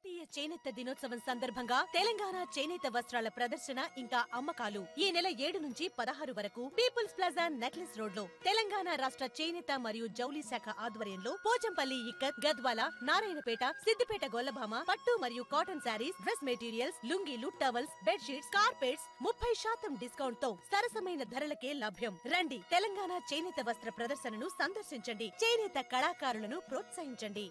జాతీయ చేనేత దినోత్సవం సందర్భంగా తెలంగాణ చేనేత వస్త్రాల ప్రదర్శన ఇంకా అమ్మకాలు ఈ నెల ఏడు నుంచి పదహారు వరకు పీపుల్స్ ప్లాజా నెక్లెస్ రోడ్ లో తెలంగాణ రాష్ట్ర చేనేత మరియు జౌలి శాఖ ఆధ్వర్యంలో పోచంపల్లి ఇక్కత్ గద్వాల నారాయణపేట సిద్దిపేట గొల్లభామ పట్టు మరియు కాటన్ శారీస్ డ్రెస్ మెటీరియల్స్ లుంగీలు టవల్స్ బెడ్షీట్స్ కార్పెట్స్ ముప్పై శాతం డిస్కౌంట్ తో సరసమైన ధరలకే లభ్యం రండి తెలంగాణ చేనేత వస్త్ర ప్రదర్శనను సందర్శించండి చేనేత కళాకారులను ప్రోత్సహించండి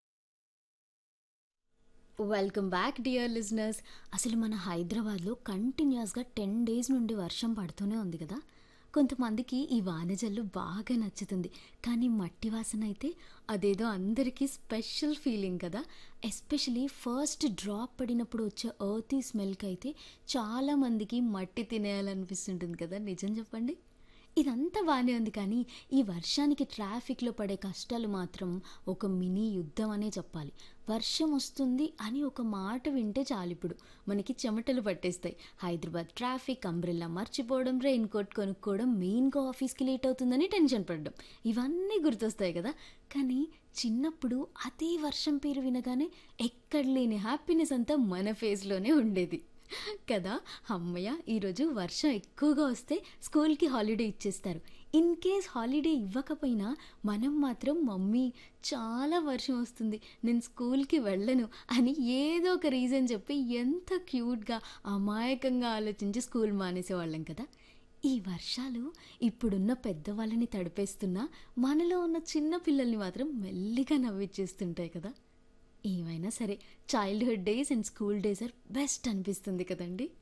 వెల్కమ్ బ్యాక్ డియర్ లిజనర్స్ అసలు మన హైదరాబాద్లో కంటిన్యూస్గా టెన్ డేస్ నుండి వర్షం పడుతూనే ఉంది కదా కొంతమందికి ఈ వానజల్లు బాగా నచ్చుతుంది కానీ మట్టి వాసన అయితే అదేదో అందరికీ స్పెషల్ ఫీలింగ్ కదా ఎస్పెషలీ ఫస్ట్ డ్రాప్ పడినప్పుడు వచ్చే ఎర్తీ స్మెల్కి అయితే చాలామందికి మట్టి తినేయాలనిపిస్తుంటుంది కదా నిజం చెప్పండి ఇదంతా బాగానే ఉంది కానీ ఈ వర్షానికి ట్రాఫిక్లో పడే కష్టాలు మాత్రం ఒక మినీ యుద్ధం అనే చెప్పాలి వర్షం వస్తుంది అని ఒక మాట వింటే చాలు ఇప్పుడు మనకి చెమటలు పట్టేస్తాయి హైదరాబాద్ ట్రాఫిక్ అంబ్రెల్లా మర్చిపోవడం రెయిన్ కోట్ కొనుక్కోవడం మెయిన్గా ఆఫీస్కి లేట్ అవుతుందని టెన్షన్ పడడం ఇవన్నీ గుర్తొస్తాయి కదా కానీ చిన్నప్పుడు అదే వర్షం పేరు వినగానే ఎక్కడ లేని హ్యాపీనెస్ అంతా మన ఫేస్లోనే ఉండేది కదా అమ్మయ్య ఈరోజు వర్షం ఎక్కువగా వస్తే స్కూల్కి హాలిడే ఇచ్చేస్తారు ఇన్ కేస్ హాలిడే ఇవ్వకపోయినా మనం మాత్రం మమ్మీ చాలా వర్షం వస్తుంది నేను స్కూల్కి వెళ్ళను అని ఏదో ఒక రీజన్ చెప్పి ఎంత క్యూట్గా అమాయకంగా ఆలోచించి స్కూల్ మానేసేవాళ్ళం కదా ఈ వర్షాలు ఇప్పుడున్న పెద్దవాళ్ళని తడిపేస్తున్నా మనలో ఉన్న చిన్న పిల్లల్ని మాత్రం మెల్లిగా నవ్విచ్చేస్తుంటాయి కదా ఏమైనా సరే childhood days and school days are best అనిపిస్తుంది కదండి